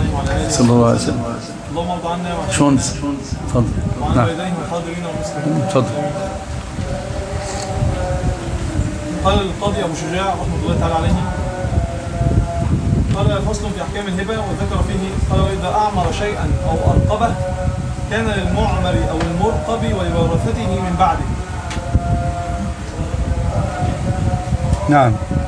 عليه وعلى اله صلى الله عليه وسلم اللهم ارض عنا وعن شونس اتفضل وعن نعم والديه والحاضرين والمسلمين اتفضل قال القاضي ابو شجاع رحمه الله تعالى عليه قال فصل في احكام الهبه وذكر فيه قال واذا اعمر شيئا او ارقبه كان للمعمر او المرقب ولورثته من بعده نعم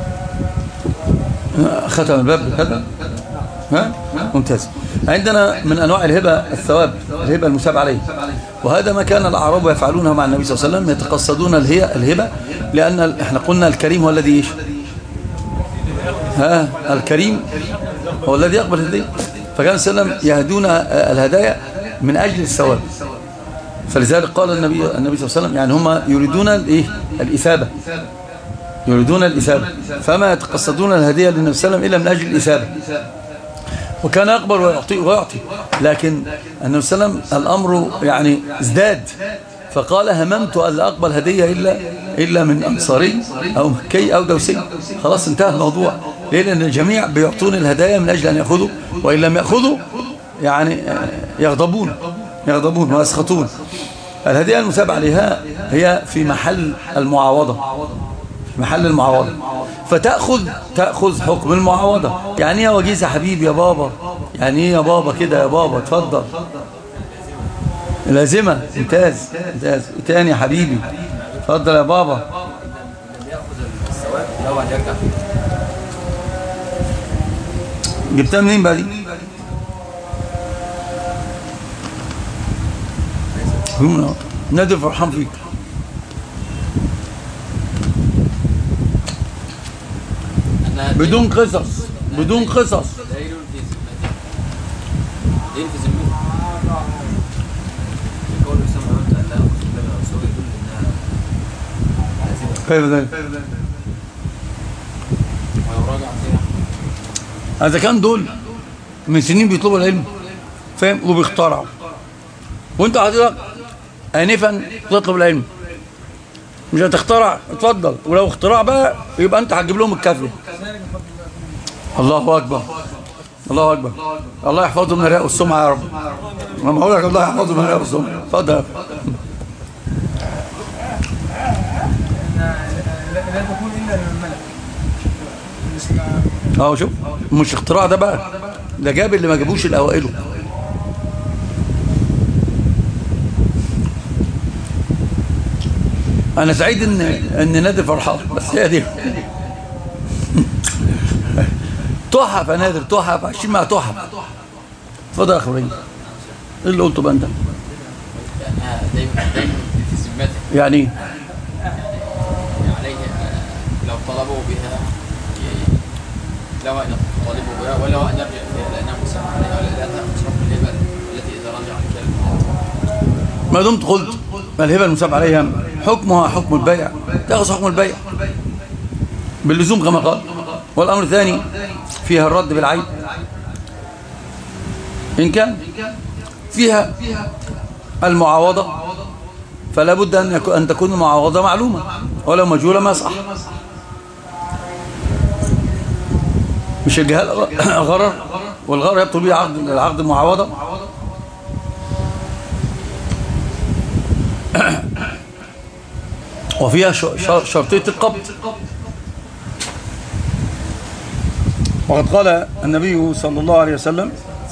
ختم الباب هذا ها ممتاز عندنا من انواع الهبه الثواب الهبه المساب عليه وهذا ما كان الاعراب يفعلونه مع النبي صلى الله عليه وسلم يتقصدون الهي الهبه لان ال- احنا قلنا الكريم هو الذي ايش ها الكريم هو الذي يقبل الهديه فكان صلى الله عليه وسلم يهدون آه، الهدايا من اجل الثواب فلذلك قال النبي النبي صلى الله عليه وسلم يعني هم يريدون الايه الاثابه يريدون الإثابة فما يتقصدون الهدية للنبي صلى الله عليه وسلم إلا من أجل الإثابة وكان يقبل ويعطي ويعطي لكن النبي صلى الله عليه وسلم الأمر يعني ازداد فقال هممت أن لا أقبل هدية إلا, إلا من أنصاري أو مكي أو دوسي خلاص انتهى الموضوع ليه لأن الجميع بيعطون الهدايا من أجل أن يأخذوا وإن لم يأخذوا يعني آه، يغضبون يغضبون ويسخطون الهدية المثاب عليها هي في محل المعاوضة محل المعاوضة فتأخذ تأخذ حكم المعاوضة يعني ايه يا وجيز يا حبيبي يا بابا يعني ايه يا بابا كده يا بابا اتفضل لازمة ممتاز ممتاز إيه تاني يا حبيبي اتفضل يا بابا لم يأخذ الثواب له أن يرجع فيه جبتها منين بقى دي هم- نادي فرحان فيك أنها بدون قصص بدون قصص دين في ذمته دين في ذمته قول يسمى أنت أن لا يأخذ النبي أو سوء يدل أنها لازمة كيف ذلك ويراجع فيها هذا كان دول من سنين بيطلبوا العلم فاهم وبيخترعوا وانت حضرتك انفا تطلب العلم مش هتخترع اتفضل ولو اختراع بقى يبقى انت هتجيب لهم الكافيه الله اكبر الله اكبر الله يحفظهم من الرياء والسمعه يا رب انا بقول لك الله يحفظهم من الرياء والسمعه اتفضل يا أخي. لا تكون الا لمن ملك مش ما- اهو شوف مش اختراع ده بقى ده جاب اللي ما جابوش الاوائله انا سعيد ان ان نادر فرحان بس هي دي تحف يا نادر تحف عايشين مع تحف اتفضل يا اخ ابراهيم ايه اللي قلته بقى انت لأنها دين دين في ذمته يعني ايه عليه آه، لو طلبوا بها ي- له أن يطالبوا بها وله أن يرجع فيها لأنها مسمى عليها ولا لا تأخذ شرط الهبة التي إذا رجع الكلب ما دمت قلت الهبه المساب عليها حكمها حكم البيع تاخذ حكم البيع باللزوم كما قال والامر الثاني فيها الرد بالعيب ان كان فيها المعاوضه فلا بد ان يكون ان تكون المعاوضه معلومه ولو مجهوله ما يصح مش الجهال غرر والغرر يبطل به عقد العقد المعاوضه وفيها ش- ش- شرطية القبض وقد قال النبي صلى الله عليه وسلم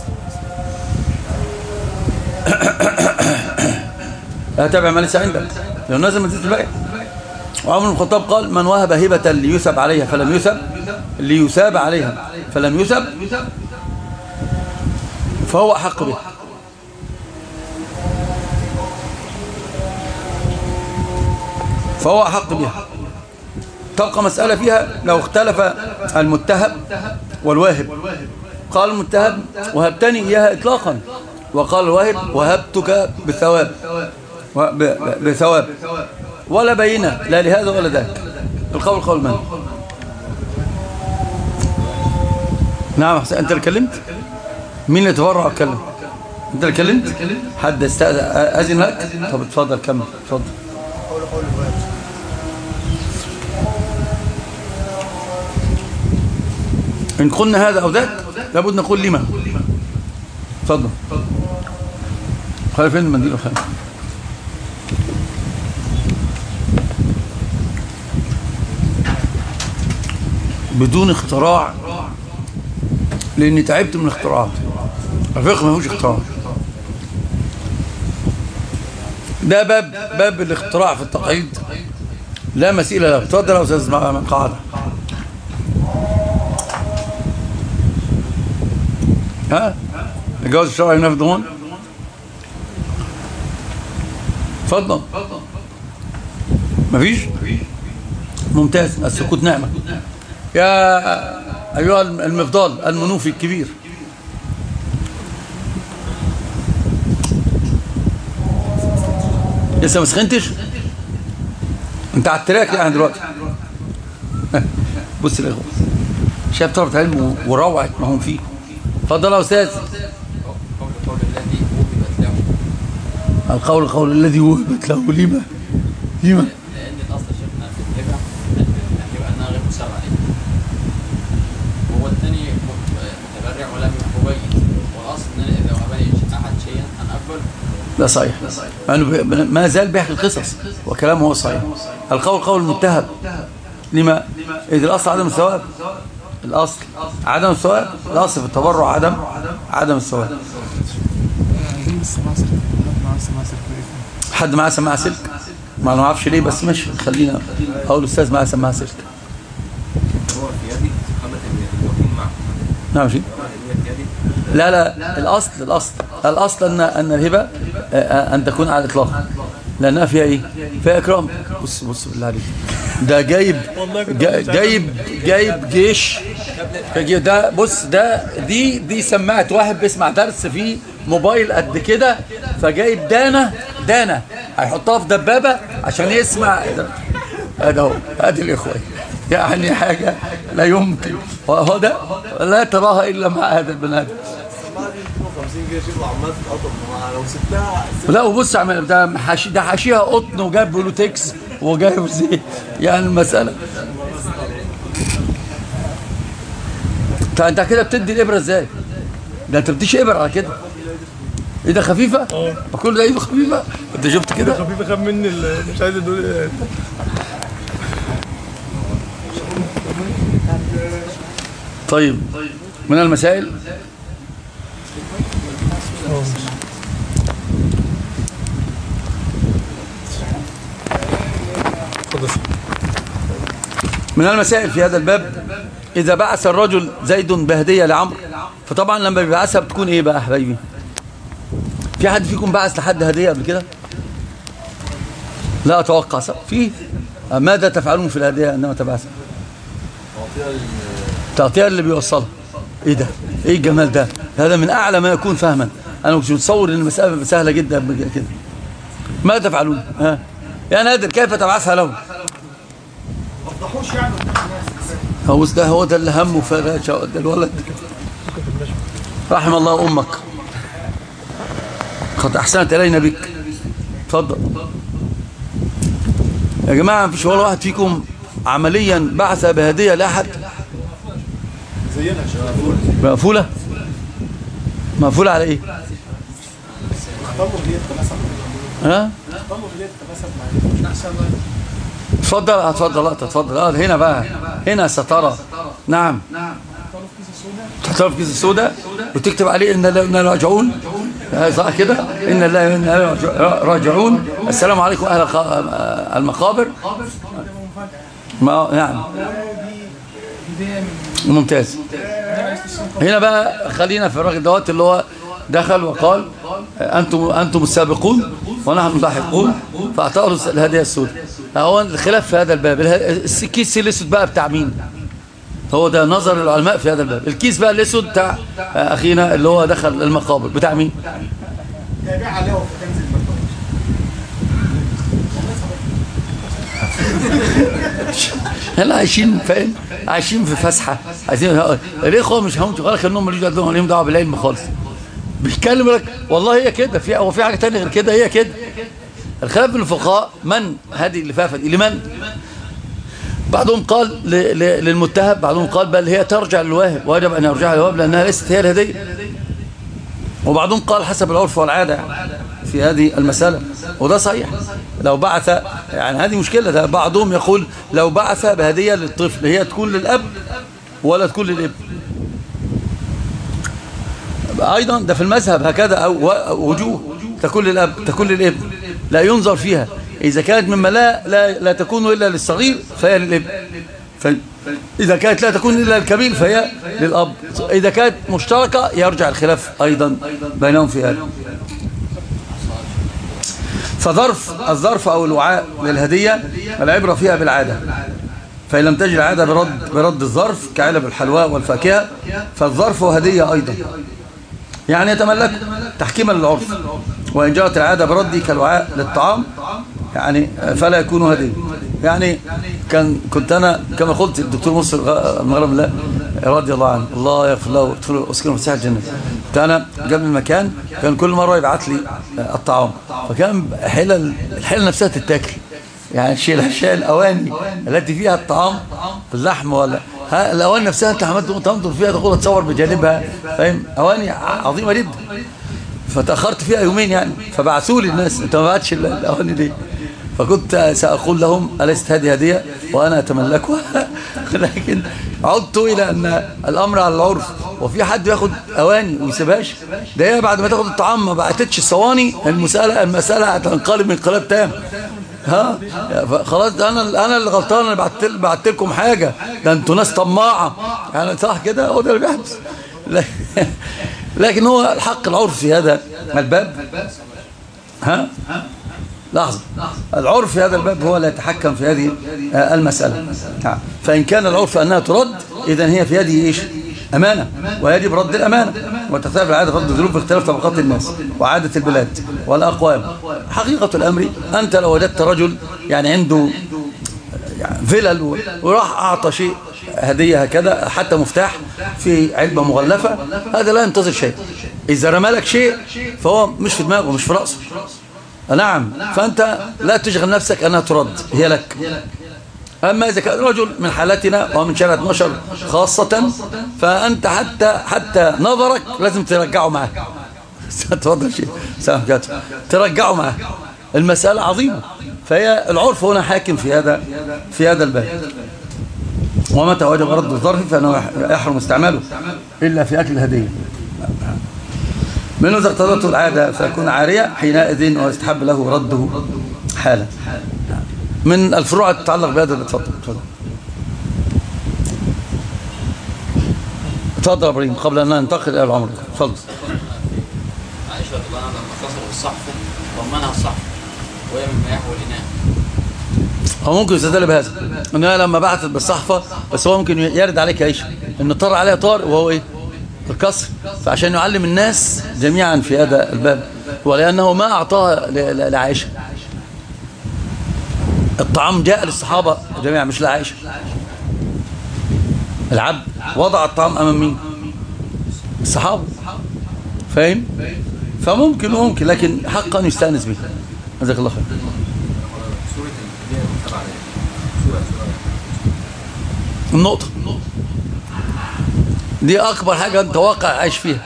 أتابع ما ليس عندك لو نزل من زيت البيع وعمر بن الخطاب قال من وهب هبة ليثب عليها فلم يثب ليثاب عليها فلم يثب فهو أحق به فهو أحق بها تبقى مسألة فيها لو اختلف المتهب والواهب قال المتهب وهبتني إياها إطلاقا وقال الواهب وهبتك بثواب و- ب- ب- بثواب ولا بينة لا لهذا ولا ذاك القول قول من نعم حسين أنت اللي كلمت مين اللي تفرع واتكلم أنت اللي كلمت حد استأذن أذن لك طب اتفضل كمل اتفضل قول قول الواجب إن قلنا هذا أو ذاك لابد نقول لما اتفضل خلي فين المنديل الخامس بدون اختراع لاني تعبت من الاختراعات الفقه ما فيهوش اختراع ده باب باب الاختراع في التقعيد لا مثيل له اتفضل يا استاذ من قاعده ها الجواز الشرعي هنا في ضمان اتفضل مفيش ممتاز السكوت نعمه يا ايها المفضال المنوفي الكبير لسه ما سخنتش انت على التراك يعني دلوقتي بص الاخوه شايف طلبة علم وروعة ما هم فيه اتفضل يا استاذ قول القول الذي وهبت له القول القول الذي وهبت له لما لما لان الاصل شيخنا في الهبه ان يبقى انها غير مسر عليه وهو الثاني متبرع ولم يبين والاصل ان انا اذا وهبني احد شيئا ان اقبل ده صحيح لأنه ما زال بيحكي القصص وكلامه هو صحيح القول قول المتهم لما إذا الأصل عدم الثواب الأصل عدم الثواب الأصل في التبرع عدم عدم الثواب حد معاه سماعة سلك ما انا اعرفش ليه بس مش خلينا اقول استاذ معاه سماعة سلك هو في يدي خامة الوكيل معه نعم شيء هي في يدي لا لا الأصل الأصل الأصل أن أن الهبة آه، آه، أن تكون على الإطلاق لأنها فيها إيه؟ فيها إكرام بص بص بالله عليك ده جايب جا- جايب جايب جيش جايب- ده بص ده دي دي سماعة واحد بيسمع درس في موبايل قد كده فجايب دانة دانة هيحطها في دبابة عشان يسمع هذا هو هذه الإخوة يعني حاجة لا يمكن وهو ده لا تراها إلا مع هذا البني آدم 50 جنيه شوف عمال تتقطم ما لو سبتها لا وبص عمل ده حاشي ده حاشيها قطن وجاب بلوتكس وجايب زي يعني المسألة طيب انت كده بتدي الابره ازاي؟ ده انت بتديش ابره على كده ايه ده خفيفه؟ اه كل ده ايده خفيفه انت شفت كده؟ خفيف خاب مني ال- مش عايز ادول طيب من المسائل من المسائل في هذا الباب إذا بعث الرجل زيد بهدية لعمرو فطبعا لما بيبعثها بتكون إيه بقى يا حبايبي في حد فيكم بعث لحد هدية قبل كده لا أتوقع صح في ماذا تفعلون في الهدية عندما تبعثها تعطيها اللي بيوصلها ايه ده ايه الجمال ده هذا من اعلى ما يكون فهما انا كنت متصور ان المساله سهله جدا كده ماذا تفعلون ها يا نادر كيف تبعثها له وضحوش يعني هو ده هو ده اللي همه فراشه ده الولد رحم الله امك قد احسنت الينا بك اتفضل يا جماعه مفيش ولا واحد فيكم عمليا بعث بهديه لاحد زينا شباب مقفوله مقفوله على ايه اختاروا اللي يتناسب ها اختاروا اللي يتناسب معايا مش احسن اتفضل اتفضل لا اتفضل اه هنا بقى هنا سترى نعم تحطها في كيس السوداء وتكتب عليه ان لا راجعون آه، صح كده ان لا إنا راجعون السلام عليكم اهل الخ- آه، المقابر ما نعم ممتاز هنا بقى خلينا في الراجل دوت اللي هو دخل وقال انتم انتم السابقون ونحن لاحقون فاعطاه الهديه السوداء هو الخلاف في هذا الباب اله- الكيس الاسود بقى بتاع مين هو ده نظر العلماء في هذا الباب الكيس بقى الاسود بتاع اخينا اللي هو دخل المقابر بتاع مين تابع عليه في كنز المكتوب احنا عايشين فاهم عايشين في فسحه عايزين الاخوه مش هم ولا كانهم ماليش دعوه لهم دعوه بالعلم خالص بيتكلم لك والله هي كده في هو في حاجه ثانيه غير كده هي كده الخلاف بين الفقهاء من هذه اللفافه دي لمن بعضهم قال ل- ل- للمتهم بعضهم قال بل هي ترجع للواهب وجب ان يرجع للواهب لانها ليست هي الهديه وبعضهم قال حسب العرف والعادة في هذه المسألة وده صحيح لو بعث يعني هذه مشكلة ده بعضهم يقول لو بعث بهدية للطفل هي تكون للأب ولا تكون للابن أيضا ده في المذهب هكذا أو وجوه تكون للأب تكون للابن لا ينظر فيها إذا كانت مما لا, لا, لا تكون إلا للصغير فهي للابن إذا كانت لا تكون إلا الكبير فهي للأب إذا كانت مشتركة يرجع الخلاف أيضا بينهم في هذا فظرف الظرف أو الوعاء للهدية العبرة فيها بالعادة فإن لم تجد العادة برد, برد الظرف كعلب الحلواء والفاكهة فالظرف هدية أيضا يعني يتملك تحكيما للعرف وإن جاءت العادة برد كالوعاء للطعام يعني فلا يكون هدية يعني كان كنت أنا كما قلت الدكتور مصر المغرب الله رضي الله عنه الله يغفر له ويدخله أسكنه مساحة الجنة كنت أنا قبل المكان كان كل مرة يبعث لي الطعام فكان حلل الحلة نفسها تتاكل يعني الشيء الأشياء الأواني التي فيها الطعام اللحم ولا ها الأواني نفسها أنت حمدت تنظر فيها تقول تصور بجانبها فاهم أواني عظيمة جدا فتأخرت فيها يومين يعني فبعثوا لي الناس أنت ما بعتش الأواني دي فكنت سأقول لهم أليست هذه هدية وأنا أتملكها لكن عدت إلى أن الأمر على العرف وفي حد ياخد أواني ويسيبهاش ده هي بعد ما تاخد الطعام ما بعتتش الصواني المسألة المسألة هتنقلب انقلاب تام ها خلاص ده انا انا اللي غلطان انا بعت بعت لكم حاجه ده انتوا ناس طماعه يعني صح كده هو ده اللي بيحدث لكن هو الحق العرف في هذا الباب ها لحظة العرف في هذا الباب هو اللي يتحكم في هذه المسألة فإن كان العرف أنها ترد إذا هي في هذه إيش أمانة ويجب رد الأمانة وتختلف العادة رد الظروف باختلاف طبقات الناس وعادة البلاد والأقوام حقيقة الأمر أنت لو وجدت رجل يعني عنده يعني فلل وراح أعطى شيء هدية هكذا حتى مفتاح في علبة مغلفة هذا لا ينتظر شيء إذا رمى لك شيء فهو مش في دماغه مش في رأسه نعم فأنت لا تشغل نفسك أنها ترد هي لك أما إذا كان رجل من حالتنا ومن شارع 12 خاصة فأنت حتى حتى نظرك لازم ترجعه معاه تفضل شيء سلام كاتب ترجعه معاه المسألة عظيمة فهي العرف هنا حاكم في هذا في هذا الباب ومتى وجب رد الظرف فإنه يحرم استعماله إلا في أكل الهدية من إذا اقتضته العادة فيكون عارية حينئذ ويستحب له رده حالا من الفروع تتعلق بهذا اتفضل اتفضل اتفضل يا ابراهيم قبل ان ننتقل الى العمر اتفضل عائشه رضي الله عنها لما كسروا الصحف ضمنها الصحف وهي مما يحوي الاناء هو ممكن يستدل بهذا انها لما بعثت بالصحفه بس هو ممكن يرد عليك عيشه ان طار عليها طار وهو ايه الكسر فعشان يعلم الناس جميعا في هذا الباب ولانه ما اعطاها لعائشه الطعام جاء للصحابة جميعا مش لعائشة العبد وضع الطعام أمام مين الصحابة فاهم فممكن ممكن لكن حقا يستأنس به جزاك الله خير النقطة دي أكبر حاجة أنت واقع عايش فيها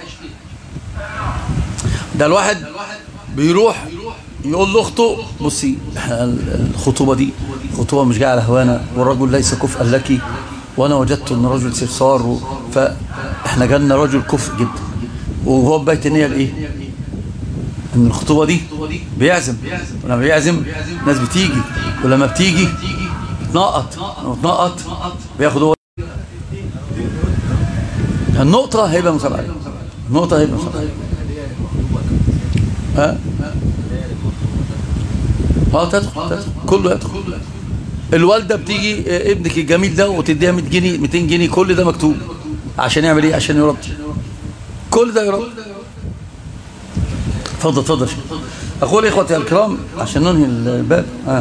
ده الواحد بيروح يقول لاخته بصي الخطوبة دي خطوبة مش جايه على هوانا والرجل ليس كفءا لك وانا وجدت ان الرجل صرصار فاحنا جالنا رجل كفء جدا وهو بيت النية الايه ان الخطوبة دي بيعزم ولما بيعزم ناس بتيجي ولما بتيجي بتنقط وتنقط بياخد هو النقطة هيبقى مسابقة النقطة هيبقى مسابقة ها اه تدخل تدخل كله يدخل الوالده بتيجي ابنك الجميل ده وتديها 100 جنيه 200 جنيه كل ده مكتوب عشان يعمل ايه عشان يرد كل ده يرد اتفضل اتفضل اقول يا اخوتي الكرام عشان ننهي الباب اه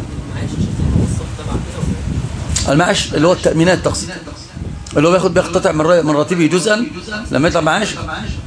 المعاش اللي هو التامينات تقصد اللي هو بياخد بيقتطع من من راتبه جزءا لما يطلع معاش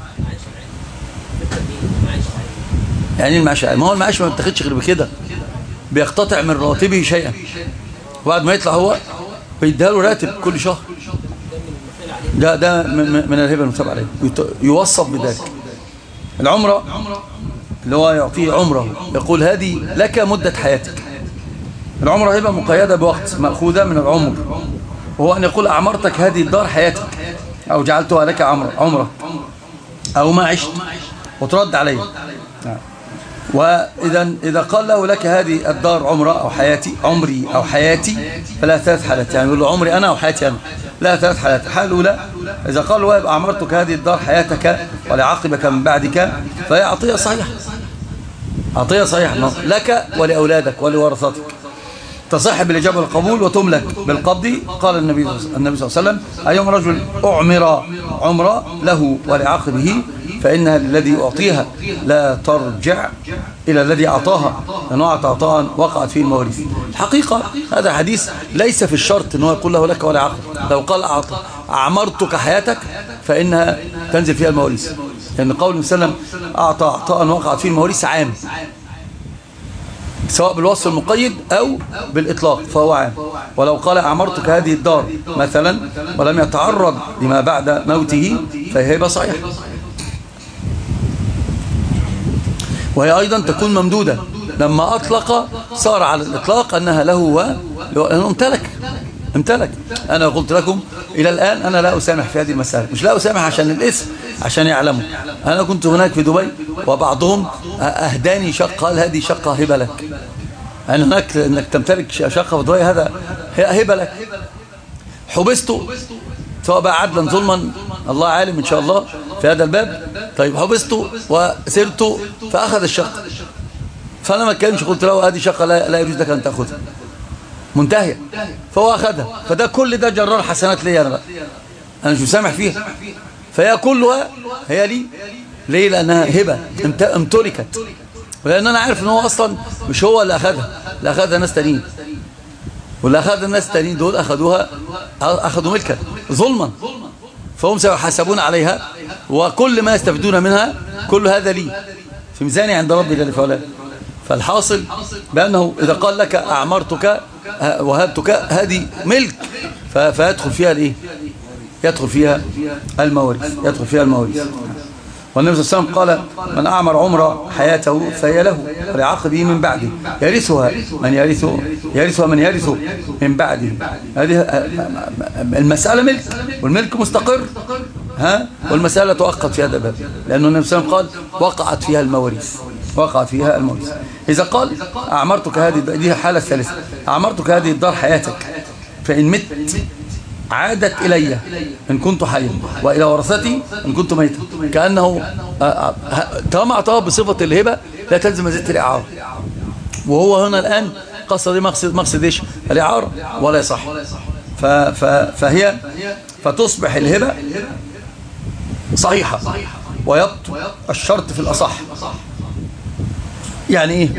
يعني المعاش ما هو المعاش ما بتاخدش غير بكده بيقتطع من راتبه شيئا وبعد ما يطلع هو بيديها له راتب كل شهر ده ده من الهبه المتابعه عليه يوصف بذلك العمرة اللي هو يعطيه عمره يقول هذه لك مدة حياتك العمرة هبة مقيدة بوقت مأخوذة من العمر وهو أن يقول أعمرتك هذه الدار حياتك أو جعلتها لك عمرة, عمرة أو ما عشت وترد عليه نعم. وإذا إذا قال له لك هذه الدار عمرة أو حياتي عمري أو حياتي فلا ثلاث حالات يعني يقول له عمري أنا أو حياتي أنا لا ثلاث حالات الحالة الأولى إذا قال له يبقى أعمرتك هذه الدار حياتك ولعقبك من بعدك فهي عطية صحيحة عطية صحيحة لك ولأولادك ولورثتك تصح بالإجابة والقبول وتملك بالقبض قال النبي النبي صلى الله عليه وسلم أيوم رجل أعمر عمر له ولعقبه فإنها الذي أعطيها لا ترجع إلى الذي أعطاها لأنه أعطى عطاء وقعت فيه المواريث الحقيقة هذا حديث ليس في الشرط أنه يقول له لك ولا عقب لو قال أعطى أعمرتك حياتك فإنها تنزل فيها المواريث لأن قول النبي صلى الله عليه وسلم أعطى عطاء وقعت فيه المواريث عام سواء بالوصف المقيد أو بالإطلاق فهو عام ولو قال أعمرتك هذه الدار مثلا ولم يتعرض لما بعد موته فهي هبة صحيحة وهي أيضا تكون ممدودة لما أطلق صار على الإطلاق أنها له وأنه امتلك امتلك أنا قلت لكم إلى الآن أنا لا أسامح في هذه المسألة مش لا أسامح عشان الاسم عشان يعلموا أنا كنت هناك في دبي وبعضهم أهداني شقة قال هذه شقة هبة لك أن هناك أنك تمتلك شقة في دبي هذا هبة لك حبست سواء بقى عدلا ظلما الله عالم إن شاء الله في هذا الباب طيب حبست وسرت فأخذ الشقة فأنا ما كانش قلت له هذه شقة لا, لا يجوز لك أن تأخذها منتهية فهو أخذها فده كل ده جرار حسنات لي أنا بقى أنا مش مسامح فيها فهي كلها هي لي ليه لأنها هبة امتلكت ولأن أنا عارف أن هو أصلا مش هو اللي أخذها اللي أخذها ناس تانيين واللي أخذ الناس التانيين دول أخذوها أخذوا ملكا ظلما فهم سيحاسبون عليها وكل ما يستفيدون منها كل هذا لي في ميزاني عند ربي جل وعلا فالحاصل بأنه إذا قال لك أعمرتك وهبتك هذه ملك فيدخل فيها الإيه يدخل فيها المواريث يدخل فيها المواريث والنبي صلى الله عليه وسلم قال من أعمر عمر حياته فهي له ولعقبه من بعده يرثها من يرثه يرثها من يرثه من بعده هذه المسألة ملك والملك مستقر ها والمسألة تؤقت في هذا الباب لأنه النبي صلى الله عليه وسلم قال وقعت فيها المواريث وقعت فيها المواريث إذا قال أعمرتك هذه دي حالة الثالثة أعمرتك هذه الدار حياتك فإن مت عادت إلي إن كنت حيا وإلى ورثتي إن كنت ميتا كأنه طالما أعطاها بصفة الهبة لا تلزم مزيد الإعارة وهو هنا الآن قصة دي مقصد مقصد إيش الإعارة ولا يصح ف ف فهي فتصبح الهبة صحيحة ويبطل الشرط في الأصح يعني إيه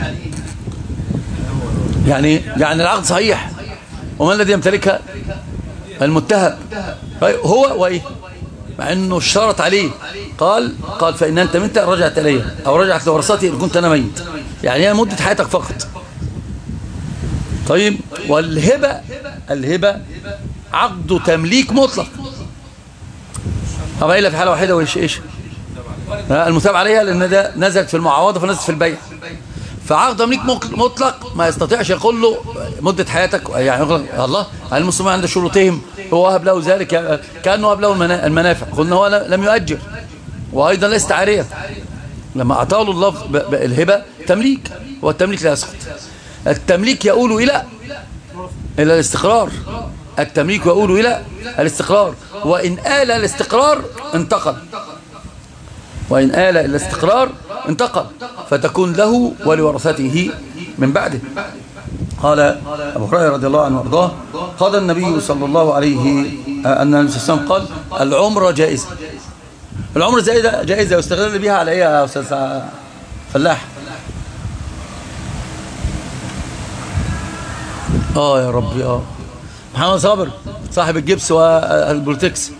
يعني يعني العقد صحيح وما الذي يمتلكها المتهم هو وإيه مع أنه اشترط عليه قال قال فإن أنت منت رجعت إلي أو رجعت لورثتي إن كنت أنا ميت يعني هي مدة حياتك فقط طيب والهبة الهبة عقد تمليك مطلق طبعا إلا في حالة واحدة وإيش إيش المثاب عليها لأن ده نزلت في المعاوضة فنزلت في البيع فعقد تمليك مطلق ما يستطيعش يقول له مدة حياتك يعني يقول الله المسلمين عند شروطهم هو وهب له ذلك كأنه وهب له المنافع قلنا هو لم يؤجر وأيضا ليست عارية لما أعطاه له الله الهبة تمليك والتمليك لا يسقط التمليك يقول إلى إلى الاستقرار التمليك يقول إلى الاستقرار وإن آل الاستقرار انتقل وإن آل إلى الاستقرار انتقل فتكون له ولورثته من بعده قال أبو هريرة رضي الله عنه وارضاه قال النبي صلى الله عليه أن النبي صلى الله عليه وسلم قال العمرة جائزة العمرة جائزة جائزة واستغلال بها على إيه يا أستاذ فلاح آه يا ربي آه محمد صابر صاحب الجبس والبروتكس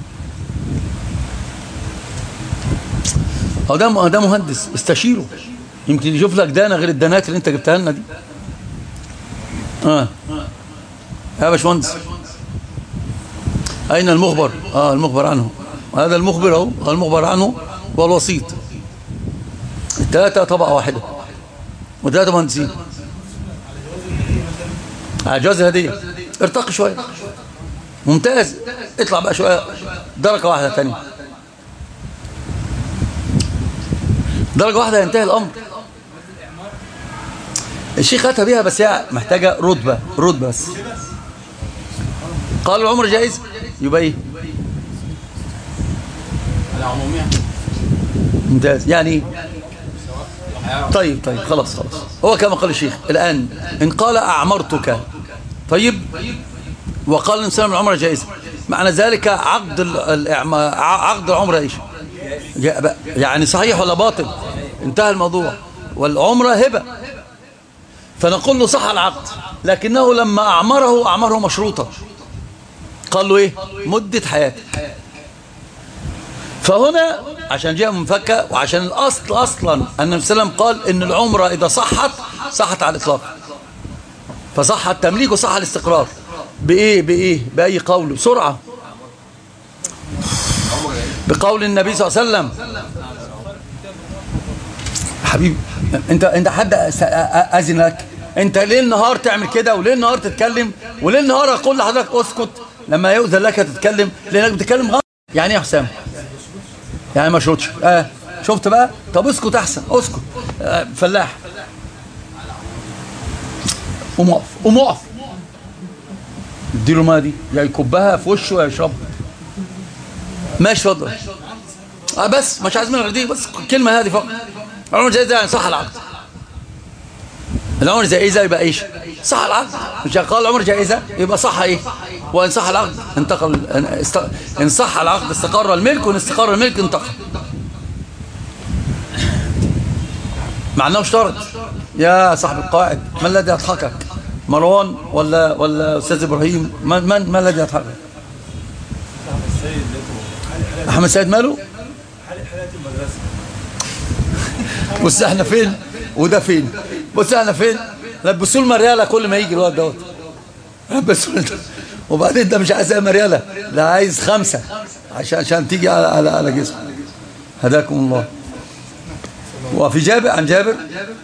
أو ده ده مهندس استشيره يمكن يشوف لك دانة غير الدانات اللي انت جبتها لنا دي اه يا باشمهندس اين المخبر اه المخبر عنه هذا المخبر اهو المخبر عنه والوسيط ثلاثة طبقة واحدة وثلاثة مهندسين على جواز الهدية ارتقي شوية ممتاز اطلع بقى شوية درجة واحدة تانية درجة واحدة ينتهي الأمر الشيخ أتى بيها بس هي محتاجة رتبة رتبة بس قال العمر جائز يبقى ايه العمومية ممتاز يعني ايه طيب طيب خلاص خلاص هو كما قال الشيخ الآن إن قال أعمرتك طيب وقال الإنسان من العمرة جائزة معنى ذلك عقد ال- الإعما- ع- عقد العمرة إيش جاء بقى. يعني صحيح ولا باطل انتهى الموضوع والعمرة هبة فنقول له صح العقد لكنه لما أعمره أعمره مشروطة قال له إيه مدة حياتك فهنا عشان جهة منفكة وعشان الأصل أصلا أن النبي صلى الله عليه وسلم قال إن العمرة إذا صحت صحت على الإطلاق فصح التمليك وصح الاستقرار بإيه بإيه بأي قول بسرعة بقول النبي صلى الله عليه وسلم حبيبي انت انت حد أس- أ- اذن لك انت ليل نهار تعمل كده وليل نهار تتكلم وليل نهار اقول لحضرتك اسكت لما يؤذن لك تتكلم لانك بتتكلم غلط يعني ايه يا حسام يعني ما شرطش اه شفت بقى طب اسكت احسن اسكت آه فلاح قوم اقف قوم اقف اديله ما دي يا يكبها في وشه يا يشربها ماشي اتفضل اه بس مش عايز منها غير دي بس الكلمه هذه فقط العمر جائزه يعني صح العقد العمر جائزه يبقى ايش صح العقد مش قال العمر جائزه يبقى صح ايه وان صح العقد انتقل ان است- ان صح العقد استقر الملك وان استقر الملك انتقل مع انه اشترط يا صاحب القواعد ما الذي يضحكك مروان ولا ولا استاذ ابراهيم من من ما الذي يضحكك احمد سيد ماله بص احنا فين وده فين بص احنا فين لبسوا له مرياله كل ما يجي الواد دوت لبسوا له وبعدين ده مش عايز اي مرياله ده عايز خمسه عشان عشان تيجي على على على جسمه هداكم الله وفي جابر عن جابر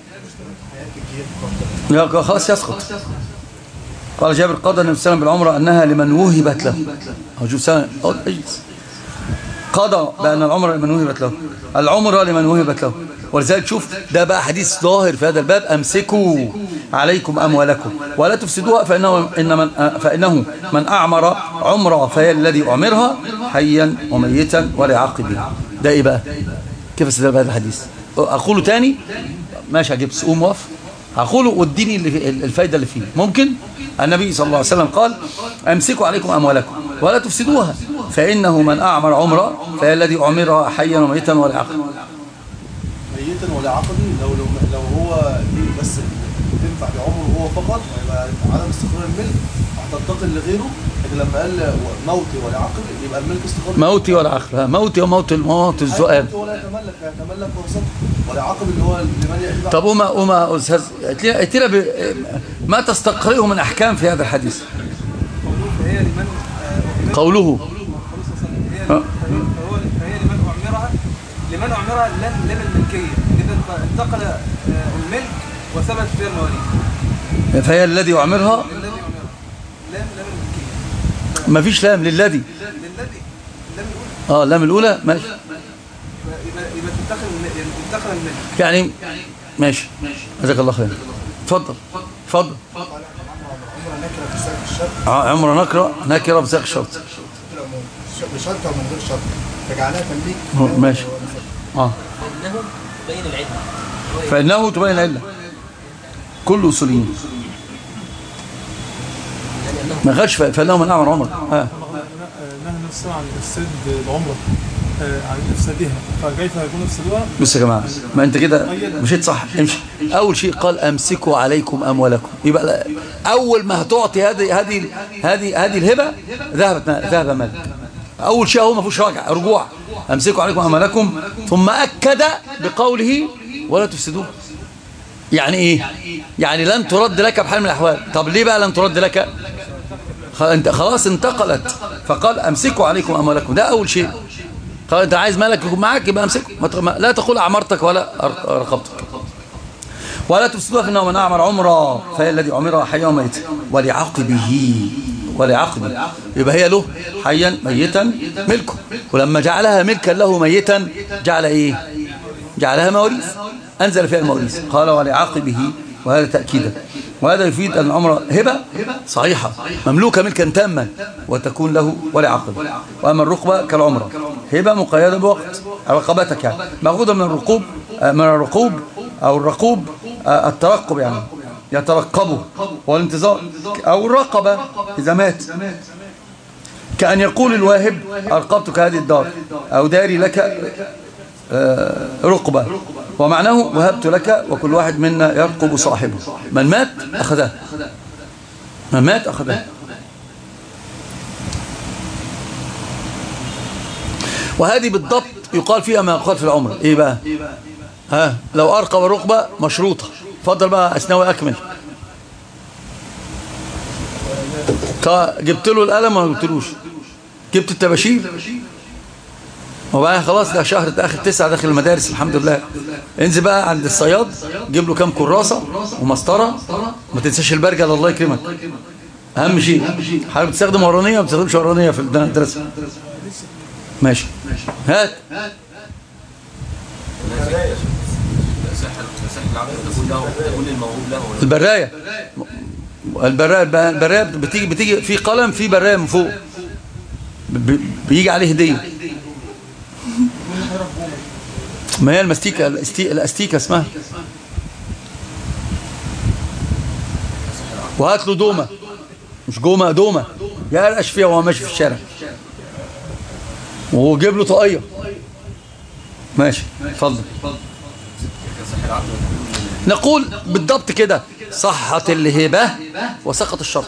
يا خلاص يسقط قال جابر قضى النبي صلى الله عليه وسلم بالعمره انها لمن وهبت له او شوف سنه أو اجلس قضى بأن العمر لمن وهبت له العمر لمن وهبت له ولذلك شوف ده بقى حديث ظاهر في هذا الباب أمسكوا عليكم أموالكم ولا تفسدوها فإنه, إن من فإنه من أعمر عمره فهي الذي أعمرها حيا وميتا ولعاقبه ده إيه بقى كيف استدل بهذا الحديث أقوله تاني ماشي هجيب قوم وقف هقوله واديني اللي في- الفايدة اللي فيه ممكن النبي صلى الله عليه وسلم قال أمسكوا عليكم أموالكم ولا تفسدوها فإنه من أعمر عمره فهي الذي أعمرها حيا وميتا ولعاقبه ميتا ولا عقدي لو لو لو هو دي بس تنفع بعمره هو فقط ويبقى عدم استقرار الملك هتنتقل لغيره لكن لما قال موتي ولا عقد يبقى الملك استقر موتي ولا عقل موتي وموت الموت الزؤام موتي ولا يتملك يتملك وسط ولا عقد اللي هو لمن يأتي بعد طب وما وما أستاذ ائتنا ب... ما تستقرئه من أحكام في هذا الحديث فهي لمن آه، قوله هي آه. فهو فهي لمن أعمرها لمن أعمرها لم لم الملكية إذا انتقل آه، الملك وثبت فيها المواليد فهي الذي أعمرها الذي أعمرها لم لم الملكية ما فيش لام للذي للذي لم يقول اه اللام الأولى ماشي يبقى يبقى تنتقل الم- يعني تنتقل الملك يعني ماشي جزاك الله خير اتفضل اتفضل نكرة في ساق الشرط ع- عمر نكرة نكرة بساق شرط بشرط أو من غير شرط فجعلها تمليك اه، ماشي اه فإنه تبين العلة كل أصوليين ما خدش ف- فإنه من أعمر عمر اه نهى نفسه عن افساد العمره آه، عن افسادها فكيف يكون افسادها بص يا جماعة ما انت كده مشيت صح امشي اول شيء قال امسكوا عليكم اموالكم يبقى لا- اول ما هتعطي هذه هذه هذه هذه الهبة ذهبت ذهب مالك اول شيء هو ما فيهوش رجع رجوع امسكوا عليكم اموالكم ثم اكد بقوله ولا تفسدوه يعني ايه يعني لن ترد لك بحال من الاحوال طب ليه بقى لن ترد لك خ- انت خلاص انتقلت فقال امسكوا عليكم اموالكم ده اول شيء قال انت عايز مالك يكون معاك يبقى امسكه ما ت- ما- لا تقول اعمرتك ولا أر- رقبتك ولا تفسدوها فانه من اعمر عمره فهي الذي عمرها حيا وميتا ولعقبه ولعقبه يبقى هي له حيا ميتا ملكه ولما جعلها ملكا له ميتا جعل ايه جعلها مواريث انزل فيها المواريث قال ولعقبه وهذا تاكيدا وهذا يفيد ان العمره هبه صحيحه مملوكه ملكا تاما وتكون له ولعقبه واما الرقبه كالعمره هبه مقيده بوقت رقبتك يعني ماخوذه من الرقوب آه، من الرقوب او الرقوب آه، الترقب يعني يترقبه والانتظار او الرقبه اذا مات كأن يقول الواهب أرقبتك هذه الدار أو داري لك آه، رقبة ومعناه وهبت لك وكل واحد منا يرقب صاحبه من مات أخذه من مات أخذه وهذه بالضبط يقال فيها ما يقال في العمر إيه بقى ها لو أرقب رقبة مشروطة فضل بقى أسنوي أكمل طيب جبت له القلم ولا ما جبتلوش جبت التباشير وبقى خلاص ده شهر ده اخر تسعة داخل المدارس الحمد لله انزل بقى عند الصياد جيب له كام كراسة ومسطرة ما تنساش البرجل الله يكرمك اهم شيء حضرتك بتستخدم ورانية ما بتستخدمش ورانية في المدرسة ماشي هات مساحة مساحة العقد تكون له تكون للموهوب له البراية البراية البراية بتيجي بتيجي في قلم في براية من فوق ب- بيجي عليه هدية ما هي المستيكة الاستي- الاستيكة اسمها وهات له دومة مش جومة دومة يقرقش فيها وهو ماشي في الشارع وجيب له طاقية ماشي اتفضل مساحة العقد نقول بالضبط كده صحت الهبة وسقط الشرط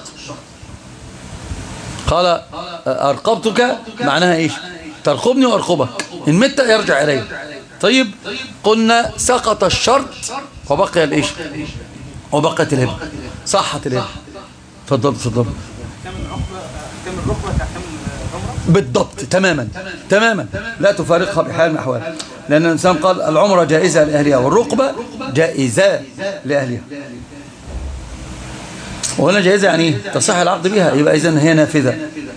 قال أرقبتك معناها إيش ترقبني وأرقبك إن مت يرجع إلي طيب قلنا سقط الشرط وبقي الإيش وبقت الهبة صحت الهبة تفضل تفضل كم العقبة كم الركبة كحكم العمرة بالضبط تماما تماما لا تفارقها بحال من الأحوال لأن الإنسان قال العمرة جائزة لأهلها والرقبة جائزة لأهلها وهنا جائزة يعني إيه؟ تصح العقد بها يبقى إذن هي نافذة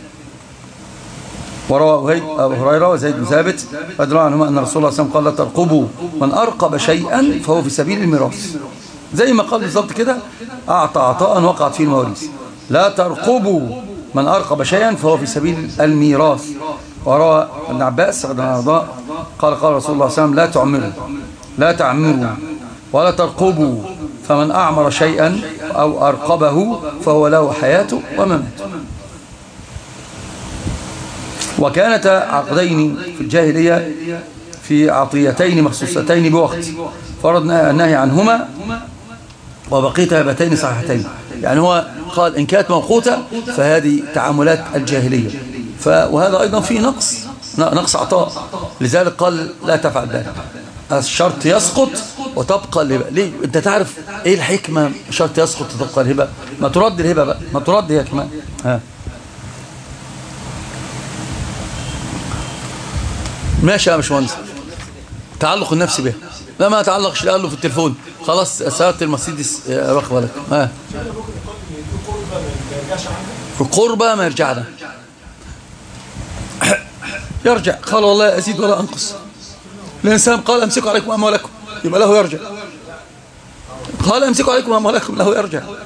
وروى وهيب أبو هريرة وزيد بن ثابت رضي الله عنهما أن رسول الله صلى الله عليه وسلم قال لا ترقبوا من أرقب شيئا فهو في سبيل الميراث زي ما قال بالظبط كده أعطى عطاء وقعت فيه المواريث لا ترقبوا من أرقب شيئا فهو في سبيل الميراث وروى ابن عباس رضي الله عنه قال قال رسول الله صلى الله عليه وسلم لا تعمروا لا تعمروا ولا ترقبوا فمن أعمر شيئا أو أرقبه فهو له حياته ومماته وكانت عقدين في الجاهلية في عطيتين مخصوصتين بوقت فرضنا النهي عنهما وبقيت هبتين صحيحتين يعني هو قال إن كانت موقوتة فهذه تعاملات الجاهلية ف وهذا أيضا فيه نقص نقص عطاء لذلك قال لا تفعل ذلك الشرط يسقط وتبقى الهبة ليه انت تعرف ايه الحكمة شرط يسقط وتبقى الهبة ما ترد الهبة بقى ما ترد هي كمان ها ماشي يا باشمهندس تعلق النفسي بها لا ما تعلقش لا قال له في التليفون خلاص سيارة المرسيدس آه، واخد بالك ها في قربة ما يرجعنا يرجع قال والله أزيد ولا أنقص الإنسان قال أمسكوا عليكم أموالكم يبقى له يرجع قال أمسكوا عليكم أموالكم له يرجع جهة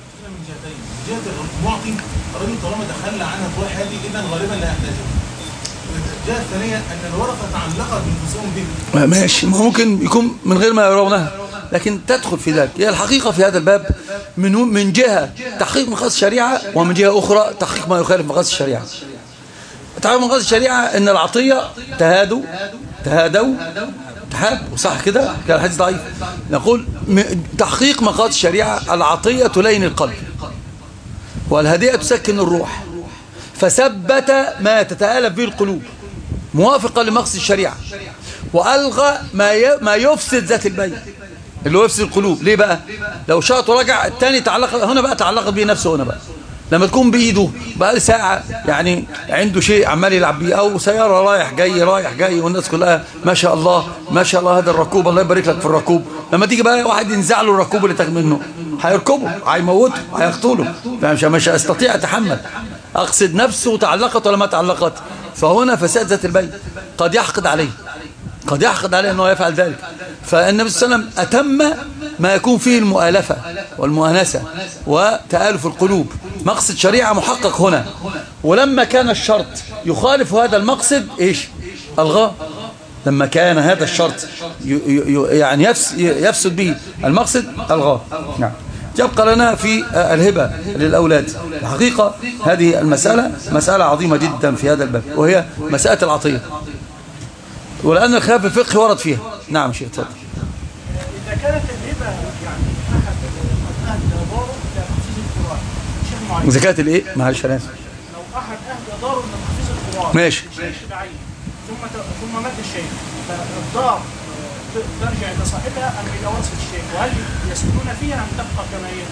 المعطي الراجل طالما تخلى عنها في واحد هذه اذا غالبا لا يحتاجها. الجهة الثانية أن الورثة تعلقت بنفسهم به. ما- ماشي ما ممكن يكون من غير ما يرونها لكن تدخل في ذلك هي الحقيقة في هذا الباب من من جهة تحقيق مقاصد الشريعة ومن جهة أخرى تحقيق ما يخالف مقاصد الشريعة تحقيق مقاصد الشريعة أن العطية تهادوا تهادوا تحابوا صح كده كان الحديث ضعيف نقول م- تحقيق مقاصد الشريعة العطية تلين القلب والهدية تسكن الروح فثبت ما تتآلف به القلوب موافقا لمقصد الشريعة وألغى ما ي- ما يفسد ذات البين اللي هو يفسد القلوب ليه بقى لو شاط ورجع الثاني تعلق هنا بقى تعلقت به نفسه هنا بقى لما تكون بايده بقى ساعه يعني عنده شيء عمال يلعب بيه او سياره رايح جاي رايح جاي والناس كلها ما شاء الله ما شاء الله هذا الركوب الله يبارك لك في الركوب لما تيجي بقى واحد ينزع له الركوب اللي تاخد منه هيركبه هيموته هيقتله فمش مش هيستطيع يتحمل اقصد نفسه تعلقت ولا ما تعلقت فهنا فساد ذات البين قد يحقد عليه قد يحقد عليه أنه يفعل ذلك فالنبي صلى الله عليه وسلم أتم ما يكون فيه المؤالفة والمؤانسة وتآلف القلوب مقصد شريعة محقق هنا ولما كان الشرط يخالف هذا المقصد إيش ألغاه لما كان هذا الشرط ي- ي- يعني يفس- يفسد به المقصد ألغاه نعم يبقى لنا في الهبة للأولاد الحقيقة هذه المسألة مسألة عظيمة جدا في هذا الباب وهي مسألة العطية ولأن الخلاف الفقهي ورد فيها نعم شيخ تفضل إذا كانت الهبة يعني أحد أهل داره لتحفيظ القرآن شيخ معين زكاة الايه معلش انا اسف لو أحد أهل داره لتحفيظ القرآن ماشي. شيخ بعين ثم ت- ثم مات الشيخ فالدار آه، ت- ترجع إلى صاحبها أم إلى ورثة الشيخ وهل يسكنون فيها أم تبقى كما هي؟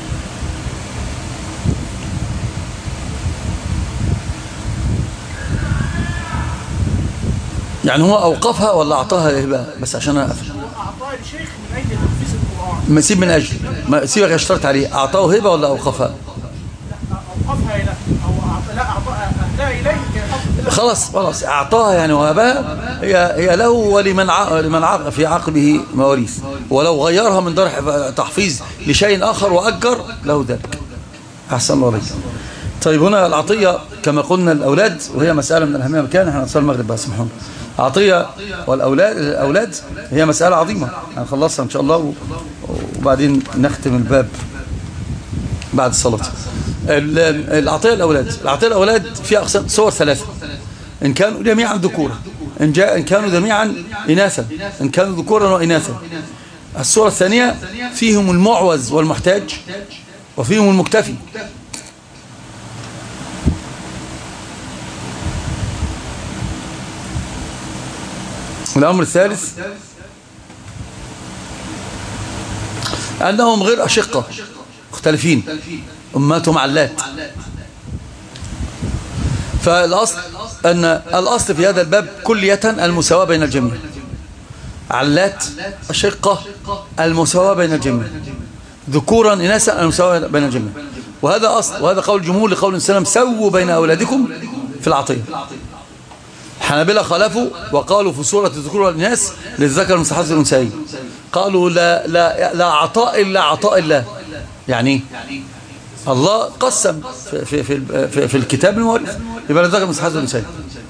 يعني هو اوقفها ولا اعطاها الهبه بس عشان انا افهم هو أعطاها لشيخ من أجل تحفيظ القرآن ما سيب من اجل ما سيبك اشترط عليه اعطاه هبه ولا اوقفها أوقفها إلى أو أعط- لا أعطاها أهداها إليه كحفظ خلاص خلاص اعطاها يعني وهبها هي هي له ولمن ع... لمن ع... في عقبه مواريث ولو غيرها من دار حف- تحفيظ لشيء اخر واجر له ذلك احسن الله عليك طيب هنا العطيه كما قلنا الاولاد وهي مساله من الاهميه مكان احنا نصلي المغرب بقى سمحونا عطيه والاولاد الاولاد هي مساله عظيمه هنخلصها ان شاء الله و... وبعدين نختم الباب بعد الصلاه ال- العطيه الاولاد العطيه الاولاد فيها اقسام صور ثلاثه إن كانوا جميعا ذكورا إن, جاء إن كانوا جميعا إناثا إن كانوا ذكورا وإناثا الصورة الثانية فيهم المعوز والمحتاج وفيهم المكتفي الأمر الثالث أنهم غير أشقة مختلفين أماتهم علات فالأصل أن الأصل في هذا الباب كلية المساواة بين الجميع علات أشقة المساواة بين الجميع ذكورا إناثا المساواة بين الجميع وهذا أصل وهذا قول الجمهور لقول السلام سووا بين أولادكم في العطية الحنابلة خالفوا وقالوا في سورة الذكور والإناث للذكر مثل حظ الأنثيين قالوا لا لا لا عطاء إلا عطاء الله يعني إيه؟ الله قسم في في في, في, في الكتاب المؤلف يبقى للذكر مثل حظ الأنثيين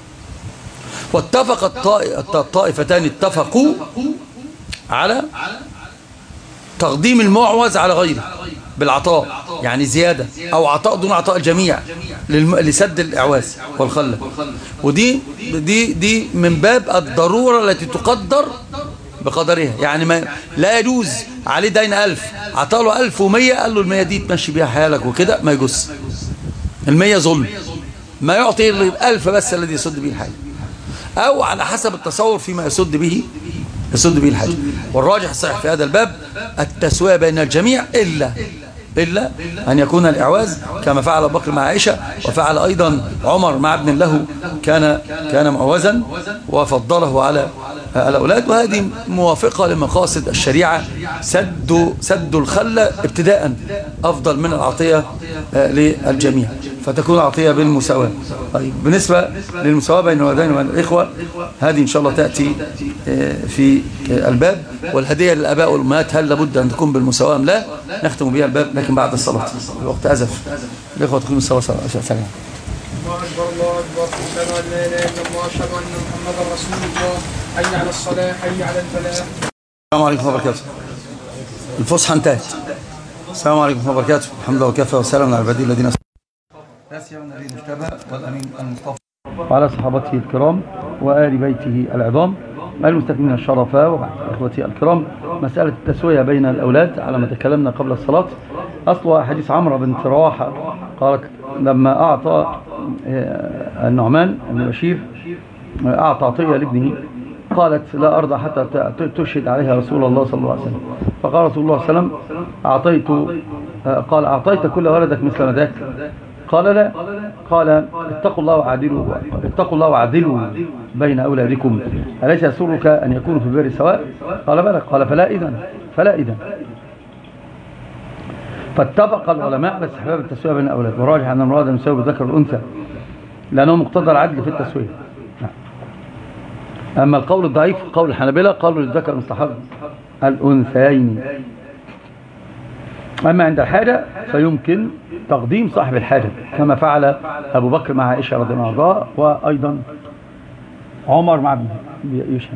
واتفق الطائ- الطائفتان اتفقوا على تقديم المعوز على غيره بالعطاء يعني زيادة أو عطاء دون عطاء الجميع للم... لسد الإعواز والخلة ودي دي دي من باب الضرورة التي تقدر بقدرها يعني ما لا يجوز عليه دين ألف عطاله ألف ومية قال له المية دي تمشي بيها حالك وكده ما يجوز المية ظلم ما يعطي إلا الألف بس الذي يسد به الحاجة أو على حسب التصور فيما يسد به يسد به الحاجة والراجح الصحيح في هذا الباب التسوية بين الجميع إلا إلا أن يكون الإعواز كما فعل أبو بكر مع عائشة وفعل أيضا عمر مع ابن له كان كان معوزا وفضله على الأولاد وهذه موافقة لمقاصد الشريعة سد سد الخلة ابتداء أفضل من العطية آه، للجميع فتكون عطية بالمساواة طيب بالنسبة للمساواة بين الوالدين وبين الإخوة هذه إن شاء الله تأتي آه، في آه، الباب والهدية للآباء والأمهات هل لابد أن تكون بالمساواة أم لا نختم بها الباب لكن بعد الصلاة الوقت أزف الإخوة تقيم الصلاة سلام الله اكبر الله اكبر اشهد ان لا اله الا الله اشهد ان محمدا رسول الله حي على الصلاه حي على الفلاح السلام عليكم ورحمة الله وبركاته الفصحى انتهت السلام عليكم ورحمة الله وبركاته الحمد لله وكفى وسلام على عبادي الذين لا سيما النبي المجتبى والأمين المصطفى وعلى صحابته الكرام وآل بيته العظام المستكملين الشرفاء وبعد إخوتي الكرام مسألة التسوية بين الأولاد على ما تكلمنا قبل الصلاة أصل حديث عمرو بن رواحة قال لما أعطى آه، النعمان بن بشير آه، أعطى عطية لابنه قالت لا أرضى حتى ت- تشهد عليها رسول الله صلى الله عليه وسلم فقال رسول الله صلى الله عليه وسلم أعطيت آه، قال أعطيت كل ولدك مثل مداك قال لا قال اتقوا الله وعدلوا اتقوا الله وعدلوا بين أولادكم أليس يسرك أن يكونوا في البر سواء قال بلى قال فلا إذن فلا إذن فاتفق العلماء على استحباب التسوية بين الأولاد وراجح أن المراد أن يساوي بالذكر والأنثى لأنه مقتضى العدل في التسوية أما القول الضعيف قول الحنابلة قالوا للذكر مستحب الأنثيين أما عند الحاجة فيمكن تقديم صاحب الحاجة كما فعل أبو بكر مع عائشة رضي الله عنها وأيضا عمر مع ابن يشهد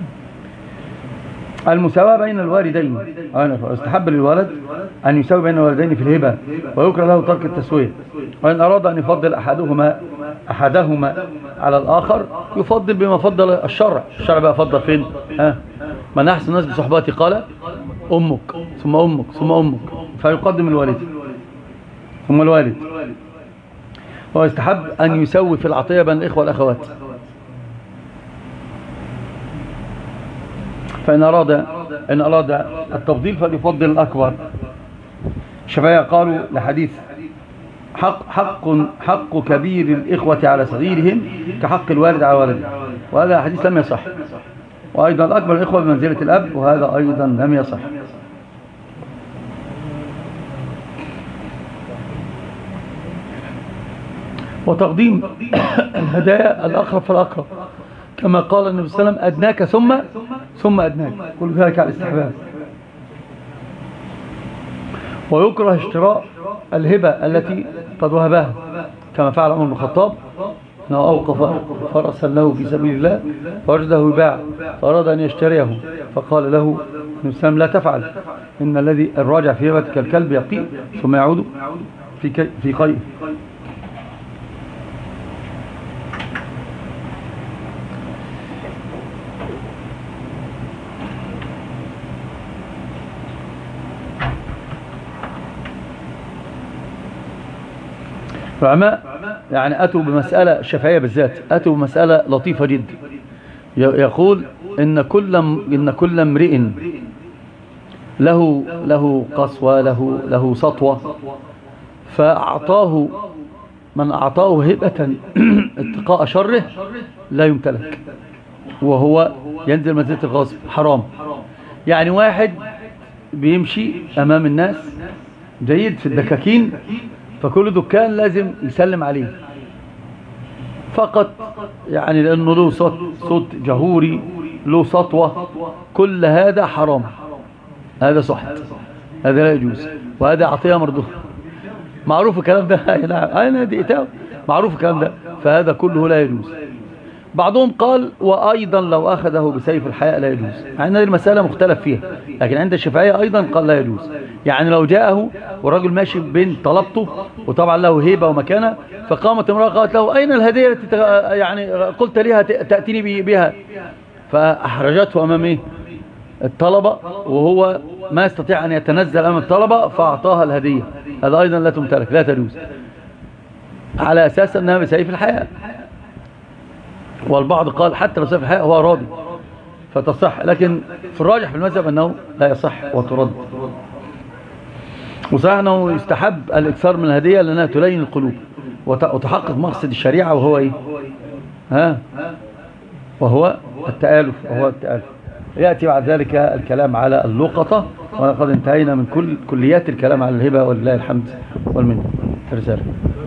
المساواة بين الوالدين استحب للولد أن يساوي بين الوالدين في الهبة ويكره له ترك التسوية وإن أراد أن يفضل أحدهما أحدهما على الآخر يفضل بما فضل الشرع الشرع بقى فضل فين ها من أحسن الناس بصحباتي قال أمك ثم أمك ثم أمك فيقدم الوالد ثم الوالد ويستحب أن يسوي في العطية بين الإخوة والأخوات فإن أراد إن أراد التفضيل فليفضل الأكبر الشفاية قالوا لحديث حق حق حق كبير الإخوة على صغيرهم كحق الوالد على والده وهذا حديث لم يصح وأيضا الأكبر الإخوة بمنزلة الأب وهذا أيضا لم يصح وتقديم الهدايا الأقرب فالأقرب كما قال النبي صلى الله عليه وسلم أدناك ثم ثم أدناك كل ذلك على الاستحباب ويكره اشتراء الهبة التي قد وهبها كما فعل عمر بن الخطاب أنه أوقف فرسا له في سبيل الله فوجده يباع فأراد أن يشتريه فقال له الإسلام لا تفعل إن الذي الراجع في هبتك الكلب يقيء ثم يعود في كي في قيء العلماء يعني أتوا بمسألة الشافعية بالذات أتوا بمسألة لطيفة جدا يقول إن كل إن كل امرئ له له قسوة له له سطوة فأعطاه من أعطاه هبة اتقاء شره لا يمتلك وهو ينزل منزلة الغاصب حرام يعني واحد بيمشي أمام الناس جيد في الدكاكين فكل دكان لازم يسلم عليه فقط يعني لأنه له صوت, صوت جهوري له سطوة كل هذا حرام هذا صحت هذا لا يجوز وهذا عطية مردوه معروف الكلام ده أنا دقيقتها معروف الكلام ده فهذا كله لا يجوز بعضهم قال وأيضا لو أخذه بسيف الحياء لا يجوز مع أن المسألة مختلف فيها لكن عند الشافعية أيضا قال لا يجوز يعني لو جاءه والرجل ماشي بين طلبته وطبعا له هيبة ومكانة فقامت امرأة قالت له أين الهدية التي يعني قلت لها تأتيني بها فأحرجته أمام إيه؟ الطلبة وهو ما يستطيع أن يتنزل أمام الطلبة فأعطاها الهدية هذا أيضا لا تمتلك لا تجوز على أساس أنها بسيف الحياة والبعض قال حتى لو سيف الحياة هو راضي فتصح لكن في الراجح في المذهب أنه لا يصح وترد وصحيح أنه يستحب الإكثار من الهدية لأنها تلين القلوب وتحقق مقصد الشريعة وهو إيه ها وهو التآلف وهو التآلف يأتي بعد ذلك الكلام على اللقطة ولقد انتهينا من كل كليات الكلام على الهبة ولله الحمد والمنة الرسالة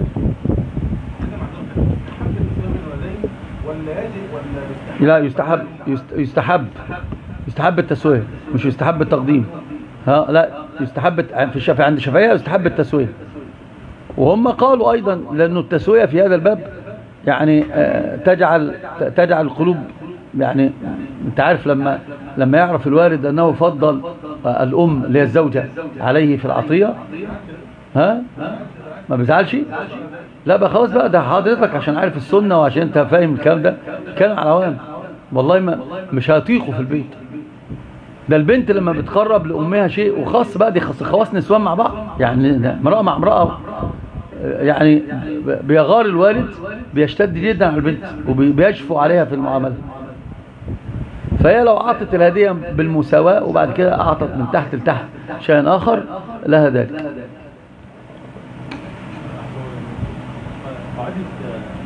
لا يستحب يستحب يستحب التسوية مش يستحب التقديم ها لا يستحب في الشافعي عند الشافعية يستحب التسوية وهم قالوا أيضا لأنه التسوية في هذا الباب يعني تجعل تجعل القلوب يعني انت عارف لما لما يعرف الوالد أنه فضل الأم اللي هي الزوجة عليه في العطية ها ما بيزعلش لا بقى خلاص بقى ده حضرتك عشان عارف السنة وعشان انت فاهم الكلام ده كلام على عوام والله ما مش هيطيقوا في البيت ده البنت لما بتقرب لأمها شيء وخاص بقى دي خاص خواص نسوان مع بعض يعني امرأة مع امرأة يعني بيغار الوالد بيشتد جدا على البنت وبيشفوا عليها في المعاملة فهي لو أعطت الهدية بالمساواة وبعد كده أعطت من تحت لتحت شيء آخر لها ذلك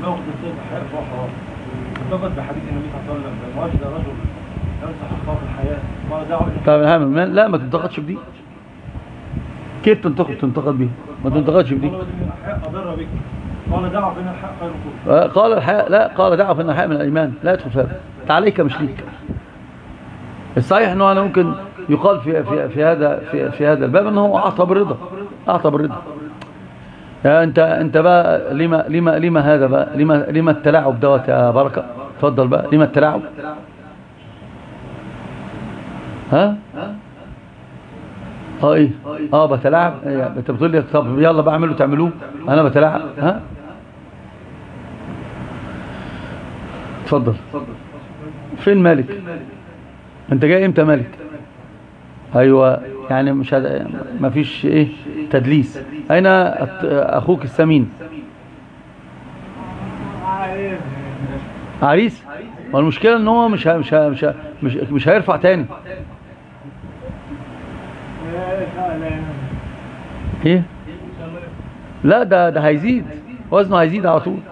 باخد الصيد حق فهو حرام ارتبط بحديث النبي صلى الله عليه وسلم لما وجد رجل يمسح اخاه في الحياه قال دعوه الى طب الهام ما- لا ما تنتقدش بدي كيف تنتقد تنتقد بيه ما تنتقدش بدي قال ان الحق اضر بك قال دعوه بين الحق خير كله آه، قال الحياء لا قال دعوة فإن الحياء من الإيمان لا يدخل في هذا تعليك مش ليك الصحيح أنه أنا ممكن يقال في, في, في هذا في, في هذا الباب أنه أعطى بالرضا أعطى بالرضا يا أنت أنت بقى لما لما لما هذا بقى لما لما التلاعب دوت يا بركة اتفضل بقى لما التلاعب ها اه ايه اه بتلاعب إيه، انت بتقول لي طب يلا بعمله تعملوه انا بتلاعب ها اتفضل فين مالك انت جاي امتى مالك ايوه يعني مش هد... ما فيش ايه تدليس اين أت- اخوك السمين عريس والمشكله ان هو مش ه- مش ه- مش ه- مش, مش هيرفع تاني ايه لا ده ده هيزيد وزنه هيزيد على طول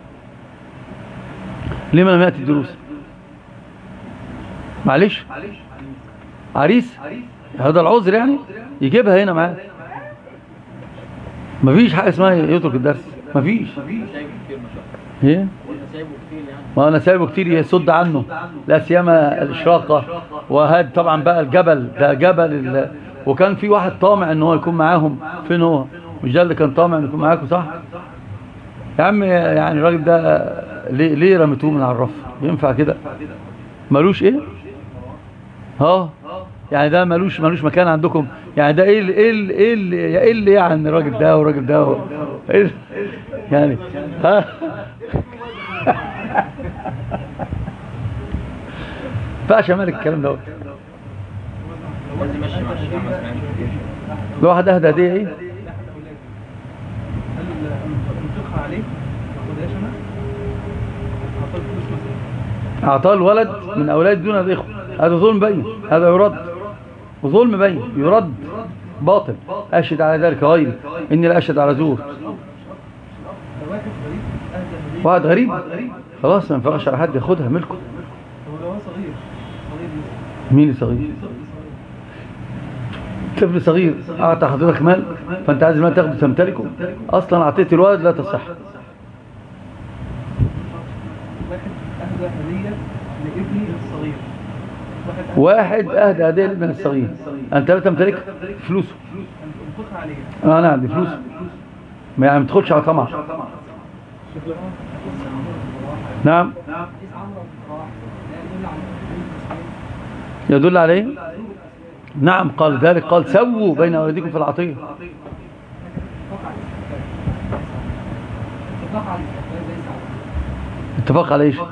ليه ما لم يأتي الدروس معلش عريس هذا العذر يعني يجيبها هنا معاه مفيش حاجة اسمها يترك الدرس مفيش سايبه كتير ما شاء الله ايه انت سايبه كتير يعني ما انا سايبه كتير يصد عنه لا سيما الاشراقه وهذا طبعا بقى الجبل ده جبل ال... وكان في واحد طامع ان هو يكون معاهم فين هو مش ده اللي كان طامع ان يكون معاكم صح يا عم يعني الراجل ده ليه ليه رميتوه من على الرف ينفع كده ملوش ايه اه يعني ده ملوش ملوش مكان عندكم يعني ده ايه ال- ايه ال- ايه ال- ايه اللي يعني الراجل ده والراجل ده و- ايه ال- يعني ها فاش مالك الكلام ده لازم امشي مع الشيخ ما سمعش كتير لو واحد اهدى هديه ايه هل انفقها عليه ما اخدهاش انا اعطاه فلوس مثلا اعطاه الولد من اولاد دون الاخوه هذا ظلم بين هذا يرد وظلم بين يرد باطل اشهد على ذلك غيري اني لا اشهد على زور واحد غريب خلاص ما ينفعش على حد ياخدها ملكه هو لو هو صغير صغير لسه مين اللي صغير طفل صغير اعطى حضرتك مال فانت عايز المال تاخده تمتلكه اصلا اعطيت الولد لا تصح واحد اهدى هديه لابني الصغير واحد واحد اهدى هديه لابن الصغير انت لا تمتلك فلوسه انفقها عليه اه انا عندي فلوس ما يعني ما تدخلش على طمع نعم يدل عليه نعم قال ذلك قال سووا بين اولادكم في العطيه اتفاق على ايش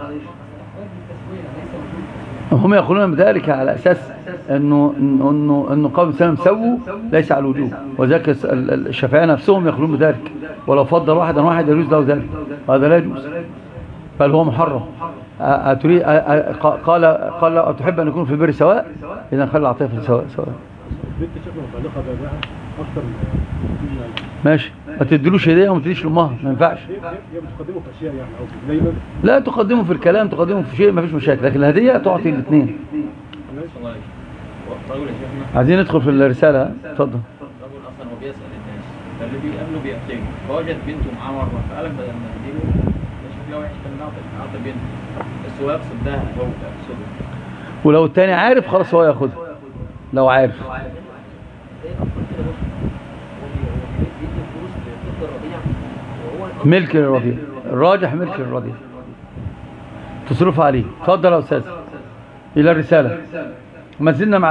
هم يقولون بذلك على اساس انه انه انه قوم السلام سووا ليس على الوجوب وذلك الس- ال- ال- الشافعيه نفسهم يقولون بذلك ولو فضل واحدا واحد يجوز له ذلك وهذا لا يجوز بل هو محرم أ- أتريد أ- أ- ق- قال قال أتحب أن يكون في البر سواء إذا خلي العطية في السواء سواء بنت شكله متعلقه بابائها اكتر من ماشي ما تدلوش هدية وما تديش لأمها ما ينفعش هي هي بتقدمه في اشياء يعني او دايما لا تقدمه في الكلام تقدمه في شيء ما فيش مشاكل لكن الهدية تعطي الاثنين الله عليك رجل يا شيخنا عايزين ندخل في الرسالة ها؟ اتفضل رجل اصلا هو بيسال الناس فاللي بيقابله بيقتله فوجد بنته معاه مره فقال لك بدل ما اديله ده شكلها وحش كان نعطي نعطي بنته بس هو يقصد ده هو يقصده ولو التاني عارف خلاص هو ياخدها لو عارف ملك للرضيع الراجح ملك للرضيع تصرف عليه اتفضل يا استاذ الى الرساله ما زلنا مع